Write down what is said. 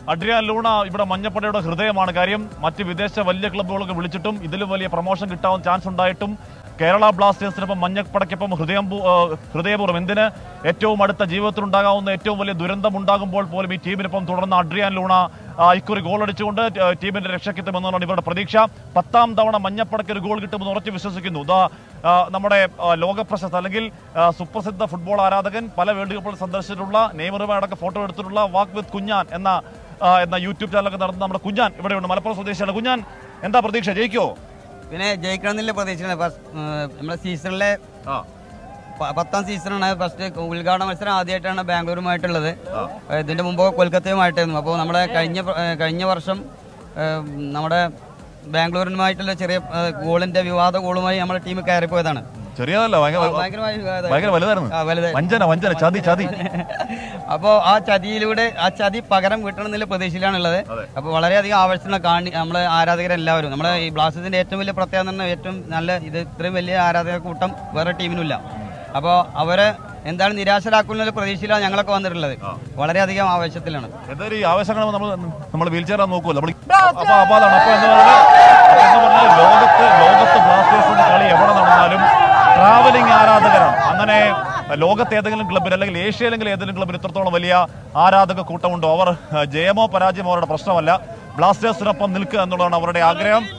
Adrian Luna ഇവിടെ മഞ്ഞപ്പടയുടെ ഹൃദയമാണ് കാര്യം മറ്റ് വിദേശ വലിയ ക്ലബ്ബുകളൊക്കെ വിളിച്ചിട്ടും ഇതിലും വലിയ പ്രൊമോഷൻ കിട്ടാൻ ചാൻസ് ഉണ്ടായിട്ടും കേരള ബ്ലാസ്റ്റേഴ്സിനൊപ്പം മഞ്ഞപ്പടയ്ക്കൊപ്പം ഹൃദയം പൂ- ആ, ഹൃദയപൂർവ്വം എന്തിന് ഏറ്റവും അടുത്ത ജീവിതത്തിൽ ഉണ്ടാകാവുന്ന ഏറ്റവും വലിയ ദുരന്തം ഉണ്ടാകുമ്പോൾ പോലും ഈ ടീമിനൊപ്പം തുടർന്ന് അഡ്രിയാൻ ലൂണ ആ, ഇക്കുറി ഗോൾ അടിച്ചുകൊണ്ട് ടി- ടീമിന്റെ രക്ഷയ്ക്കെത്തുമെന്നാണ് ഇവരുടെ പ്രതീക്ഷ പത്താം തവണ മഞ്ഞപ്പടയ്ക്ക് ഒരു ഗോൾ കിട്ടുമെന്ന് ഉറച്ചു വിശ്വസിക്കുന്നു ഇതാ ആ, നമ്മുടെ ആ, ലോക പ്രശസ്ത അല്ലെങ്കിൽ ആ, സുപ്രസിദ്ധ ഫുട്ബോൾ ആരാധകൻ പല വേൾഡ് കപ്പുകൾ സന്ദർശിച്ചിട്ടുള്ള നെയ്മറുമായി അടക്കം ഫോട്ടോ എടുത്തിട്ടുള്ള വാക്ക് വിത്ത് കുഞ്ഞാൻ എന്ന ആ, എന്ന യൂട്യൂബ് ചാനലൊക്കെ നടത്തുന്ന നമ്മുടെ കുഞ്ഞാൻ ഇവിടെയുണ്ട് മലപ്പുറം സ്വദേശിയാണ് കുഞ്ഞാൻ എന്താ പ്രതീക്ഷ ജയിക്കോ പിന്നെ ജയിക്കണം എന്നില്ല പ്രതീക്ഷയാണ് ഫസ്റ്റ് നമ്മുടെ സീസണിലെ ആ പ- പത്താം സീസണാണ് ഫസ്റ്റ് ഉദ്ഘാടന മത്സരം ആദ്യമായിട്ടാണ് ബാംഗ്ലൂരുമായിട്ടുള്ളത് ഇതിന്റെ മുമ്പ് കൊൽക്കത്തയുമായിട്ടായിരുന്നു അപ്പോൾ നമ്മുടെ കഴിഞ്ഞ പ്ര- ഏഹ് കഴിഞ്ഞ വർഷം ഏഹ് നമ്മുടെ ബാംഗ്ലൂരിനുമായിട്ടുള്ള ചെറിയ ഏഹ് ഗോളിന്റെ വിവാദ ഗോളുമായി നമ്മുടെ ടീം കയറിപ്പോയതാണ് ചെറിയതല്ല ഭയങ്കര ഭയങ്കരമായി വിവാദമായി. ഭയങ്കര വലുതായിരുന്നു ആ, വലുതായി. വഞ്ചന വഞ്ചന ചതി ചതി അപ്പോൾ ആ ചതിയിലൂടെ ആ ചതി പകരം കിട്ടണം എന്നുള്ള പ്രതീക്ഷയിലാണുള്ളത് അപ്പോൾ വളരെയധികം ആവശ്യമുള്ള കാണി നമ്മളെ ആരാധകരെല്ലാവരും നമ്മുടെ ഈ ബ്ലാസ്റ്റേഴ്സിന്റെ ഏറ്റവും വലിയ പ്രത്യേകത എന്ന് പറഞ്ഞാൽ ഏറ്റവും നല്ല ഇത് ഇത്രയും വലിയ ആരാധക കൂട്ടം വേറെ ടീമിനുമില്ല അപ്പോൾ അവരെ എന്താണ് നിരാശരാക്കുന്ന പ്രതീക്ഷയിലാണ് ഞങ്ങളൊക്കെ വന്നിട്ടുള്ളത് വളരെയധികം ആവശ്യത്തിലാണ് എന്തായാലും ഈ ആവേശങ്ങൾ നമ്മൾ നമ്മൾ വീൽ ചെയർ നോക്കുമല്ലോ നമ്മൾ അപ്പൊ അപ്പൊ അതാണ് അപ്പൊ എന്ന് പറഞ്ഞാൽ അപ്പൊ എന്ന് പറഞ്ഞാൽ ലോകത്ത് ലോകത്ത് ബ്ലാസ്റ്റേഴ്സിന്റെ കളി എവിടെ നടന്നാലും ട്രാവലിംഗ് ആരാധകരാണ് അങ്ങനെ ലോകത്ത് ഏതെങ്കിലും ക്ലബിൽ അല്ലെങ്കിൽ ഏഷ്യ അല്ലെങ്കിൽ ഏതെങ്കിലും ക്ലബിൽ ഇത്രത്തോളം വലിയ ആരാധക കൂട്ടമുണ്ടോ അവർ ഏഹ്, ജയമോ പരാജയമോ അവരുടെ പ്രശ്നമല്ല ബ്ലാസ്റ്റേഴ്സിനൊപ്പം നിൽക്കുക എന്നുള്ളതാണ് അവരുടെ ആഗ്രഹം